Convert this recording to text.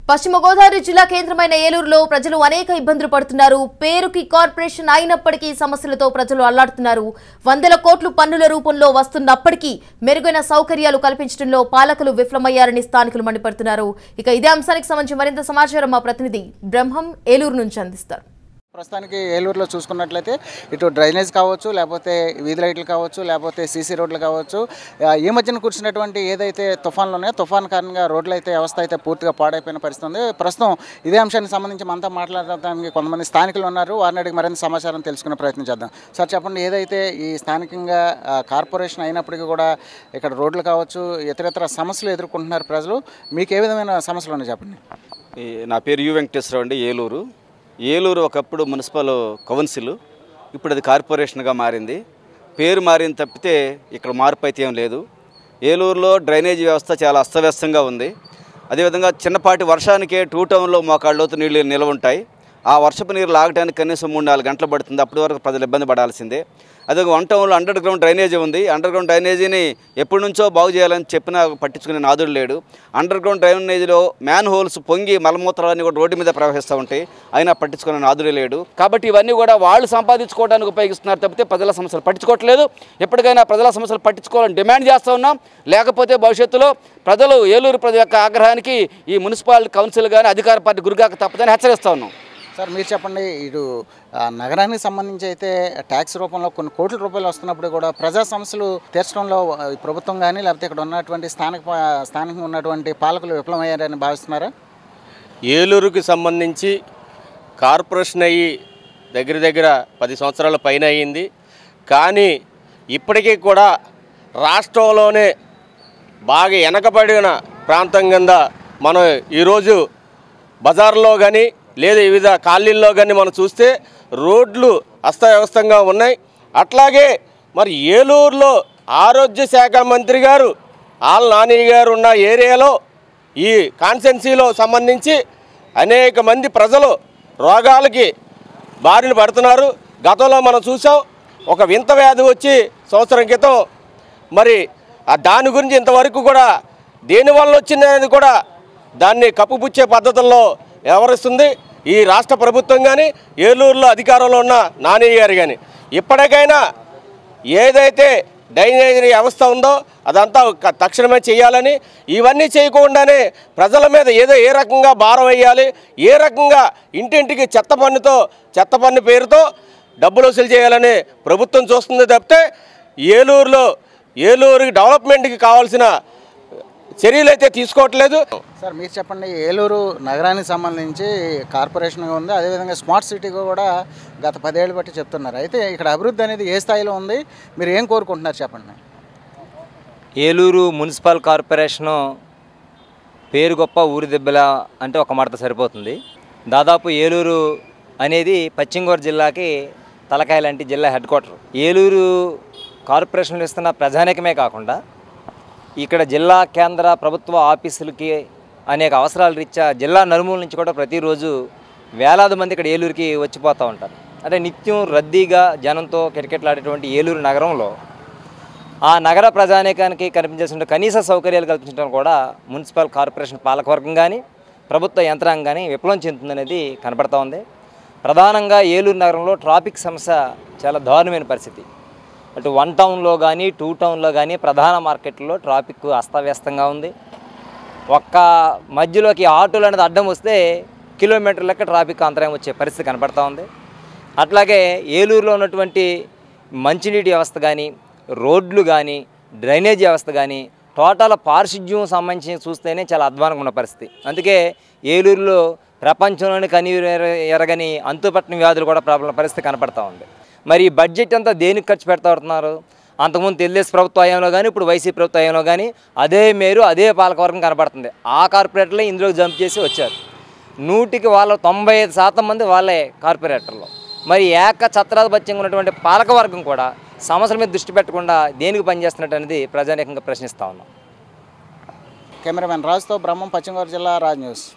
పశ్చిమ గోదావరి జిల్లా కేంద్రమైన ఏలూరులో ప్రజలు అనేక ఇబ్బందులు పడుతున్నారు పేరుకి కార్పొరేషన్ అయినప్పటికీ సమస్యలతో ప్రజలు అల్లాడుతున్నారు వందల కోట్లు పన్నుల రూపంలో వస్తున్నప్పటికీ మెరుగైన సౌకర్యాలు కల్పించడంలో పాలకులు విఫలమయ్యారని స్థానికులు మండిపడుతున్నారు ఇక ఇదే అంశానికి సంబంధించి మరింత సమాచారం మా ప్రతినిధి బ్రహ్మం ఏలూరు నుంచి అందిస్తారు ప్రస్తుతానికి ఏలూరులో చూసుకున్నట్లయితే ఇటు డ్రైనేజ్ కావచ్చు లేకపోతే వీధి లైట్లు కావచ్చు లేకపోతే సీసీ రోడ్లు కావచ్చు ఆ, ఈ మధ్యన కూర్చున్నటువంటి ఏదైతే తుఫాన్లు ఉన్నాయో తుఫాన్ కారణంగా రోడ్లు అయితే వ్యవస్థ అయితే పూర్తిగా పాడైపోయిన పరిస్థితి ఉంది ప్రస్తుతం ఇదే అంశానికి సంబంధించి మనతో మాట్లాడడానికి కొంతమంది స్థానికులు ఉన్నారు వారిని అడిగి మరింత సమాచారం తెలుసుకునే ప్రయత్నం చేద్దాం సార్ చెప్పండి ఏదైతే ఈ స్థానికంగా ఆ, కార్పొరేషన్ అయినప్పటికీ కూడా ఇక్కడ రోడ్లు కావచ్చు ఇతరితర సమస్యలు ఎదుర్కొంటున్నారు ప్రజలు మీకు ఏ విధమైన సమస్యలు ఉన్నాయి చెప్పండి ఈ నా పేరు యు వెంకటేశ్వరరావు అండి ఏలూరు ఏలూరు ఒకప్పుడు మున్సిపల్ కౌన్సిల్ ఇప్పుడు అది కార్పొరేషన్గా మారింది పేరు మారింది తప్పితే ఇక్కడ మార్పు అయితే ఏం లేదు ఏలూరులో డ్రైనేజీ వ్యవస్థ చాలా అస్తవ్యస్తంగా ఉంది అదేవిధంగా చిన్నపాటి వర్షానికే టూ టౌన్లో మోకాళ్ళలోతు నీళ్ళు నిల్వ ఉంటాయి ఆ వర్షపు నీరు లాగడానికి కనీసం మూడు నాలుగు గంటలు పడుతుంది అప్పటి వరకు ప్రజలు ఇబ్బంది పడాల్సిందే అదే వన్ టౌన్లో అండర్ గ్రౌండ్ డ్రైనేజీ ఉంది అండర్ గ్రౌండ్ డ్రైనేజీని ఎప్పటి నుంచో బాగు చేయాలని చెప్పినా పట్టించుకునే నాదుడు లేడు అండర్ గ్రౌండ్ డ్రైనేజీలో మ్యాన్ హోల్స్ పొంగి మలమూత్రాలన్నీ కూడా రోడ్డు మీద ప్రవహిస్తూ ఉంటాయి అయినా పట్టించుకునే నాదుడే లేడు కాబట్టి ఇవన్నీ కూడా వాళ్ళు సంపాదించుకోవడానికి ఉపయోగిస్తున్నారు తప్పితే ప్రజల సమస్యలు పట్టించుకోవట్లేదు ఎప్పటికైనా ప్రజల సమస్యలు పట్టించుకోవాలని డిమాండ్ చేస్తూ ఉన్నాం లేకపోతే భవిష్యత్తులో ప్రజలు ఏలూరు ప్రజల యొక్క ఆగ్రహానికి ఈ మున్సిపాలిటీ కౌన్సిల్ కానీ అధికార పార్టీ గురిగాక తప్పదని హెచ్చరిస్తూ ఉన్నాం సార్ మీరు చెప్పండి ఇటు ఆ, నగరానికి సంబంధించి అయితే ట్యాక్స్ రూపంలో కొన్ని కోట్ల రూపాయలు వస్తున్నప్పుడు కూడా ప్రజా సమస్యలు తీర్చడంలో ఆ, ఈ ప్రభుత్వం కానీ లేకపోతే ఇక్కడ ఉన్నటువంటి స్థానిక పా- స్థానికంగా ఉన్నటువంటి పాలకులు విఫలమయ్యారని భావిస్తున్నారా ఏలూరుకి సంబంధించి కార్పొరేషన్ అయ్యి దగ్గర దగ్గర పది సంవత్సరాల పైన అయ్యింది కానీ ఇప్పటికీ కూడా రాష్ట్రంలోనే బాగా వెనకబడిన ప్రాంతం కింద మనం ఈరోజు బజార్లో కానీ లేదా వివిధ కాలనీల్లో కానీ మనం చూస్తే రోడ్లు అస్తవ్యవస్థంగా ఉన్నాయి అట్లాగే మరి ఏలూరులో ఆరోగ్య శాఖ మంత్రి గారు ఆల్ నాని గారు ఉన్న ఏరియాలో ఈ కాన్సెన్సీలో సంబంధించి అనేక మంది ప్రజలు రోగాలకి బారిన పడుతున్నారు గతంలో మనం చూసాం ఒక వింత వ్యాధి వచ్చి సంవత్సరం క్రితం మరి ఆ దాని గురించి ఇంతవరకు కూడా దేనివల్ల వచ్చిందనేది కూడా దాన్ని కప్పుపుచ్చే పద్ధతుల్లో వ్యవహరిస్తుంది ఈ రాష్ట్ర ప్రభుత్వం కానీ ఏలూరులో అధికారంలో ఉన్న నాని గారు కానీ ఇప్పటికైనా ఏదైతే డ్రైనేజీ వ్యవస్థ ఉందో అదంతా క- తక్షణమే చేయాలని ఇవన్నీ చేయకుండానే ప్రజల మీద ఏదో ఏ రకంగా భారం వేయాలి ఏ రకంగా ఇంటింటికి చెత్త పన్నుతో చెత్త పన్ను పేరుతో డబ్బులు వసూలు చేయాలని ప్రభుత్వం చూస్తుంది తప్పితే ఏలూరులో ఏలూరుకి డెవలప్మెంట్కి కావాల్సిన చర్యలు అయితే తీసుకోవట్లేదు సార్ మీరు చెప్పండి ఏలూరు నగరానికి సంబంధించి కార్పొరేషన్గా ఉంది అదేవిధంగా స్మార్ట్ సిటీగా కూడా గత పదేళ్ళు బట్టి చెప్తున్నారు అయితే ఇక్కడ అభివృద్ధి అనేది ఏ స్థాయిలో ఉంది మీరు ఏం కోరుకుంటున్నారు చెప్పండి ఏలూరు మున్సిపల్ కార్పొరేషను పేరు గొప్ప ఊరి దెబ్బల అంటే ఒక మడత సరిపోతుంది దాదాపు ఏలూరు అనేది పశ్చిమ గోదావరి జిల్లాకి తలకాయ లాంటి జిల్లా హెడ్ క్వార్టర్ ఏలూరు కార్పొరేషన్లు ఇస్తున్న ప్రజానికమే కాకుండా ఇక్కడ జిల్లా కేంద్ర ప్రభుత్వ ఆఫీసులకి అనేక అవసరాల రీత్యా జిల్లా నలుమూల నుంచి కూడా ప్రతిరోజు వేలాది మంది ఇక్కడ ఏలూరుకి వచ్చిపోతూ ఉంటారు అంటే నిత్యం రద్దీగా జనంతో కిటకిటలాడేటువంటి ఏలూరు నగరంలో ఆ నగర ప్రజానీకానికి కనిపించాల్సిన కనీస సౌకర్యాలు కల్పించడం కూడా మున్సిపల్ కార్పొరేషన్ పాలకవర్గం కానీ ప్రభుత్వ యంత్రాంగం కానీ విప్లవం చెందుతుందనేది కనపడతా ఉంది ప్రధానంగా ఏలూరు నగరంలో ట్రాఫిక్ సమస్య చాలా దారుణమైన పరిస్థితి అటు వన్ టౌన్లో కానీ టూ టౌన్లో కానీ ప్రధాన మార్కెట్లో ట్రాఫిక్ అస్తవ్యస్తంగా ఉంది ఒక్క మధ్యలోకి ఆటోలు అనేది అడ్డం వస్తే కిలోమీటర్ లెక్క ట్రాఫిక్ అంతరాయం వచ్చే పరిస్థితి కనపడతా ఉంది అట్లాగే ఏలూరులో ఉన్నటువంటి మంచినీటి వ్యవస్థ కానీ రోడ్లు కానీ డ్రైనేజ్ వ్యవస్థ కానీ టోటల్ పారిశుధ్యం సంబంధించి చూస్తేనే చాలా అధ్వానంగా ఉన్న పరిస్థితి అందుకే ఏలూరులో ప్రపంచంలోని కని ఎరగని అంతుపట్టిన వ్యాధులు కూడా ప్రాబ్లం పరిస్థితి కనపడతా ఉంది మరి ఈ బడ్జెట్ అంతా దేనికి ఖర్చు పెడతా ఉంటున్నారు అంతకుముందు తెలుగుదేశం ప్రభుత్వ హయాంలో కానీ ఇప్పుడు వైసీపీ ప్రభుత్వ హయాంలో కానీ అదే మేరు అదే పాలకవర్గం కనపడుతుంది ఆ కార్పొరేటర్లే ఇందులో జంప్ చేసి వచ్చారు నూటికి వాళ్ళ తొంభై ఐదు శాతం మంది వాళ్ళే కార్పొరేటర్లు మరి ఏక ఛత్రాధిపత్యంగా ఉన్నటువంటి పాలకవర్గం కూడా సమస్యల మీద దృష్టి పెట్టకుండా దేనికి పనిచేస్తున్నట్టు అనేది ప్రజానీకంగా ప్రశ్నిస్తా ఉన్నాం కెమెరామెన్ రాజుతో బ్రహ్మం పశ్చిమ గోదావరి జిల్లా రాజ్ న్యూస్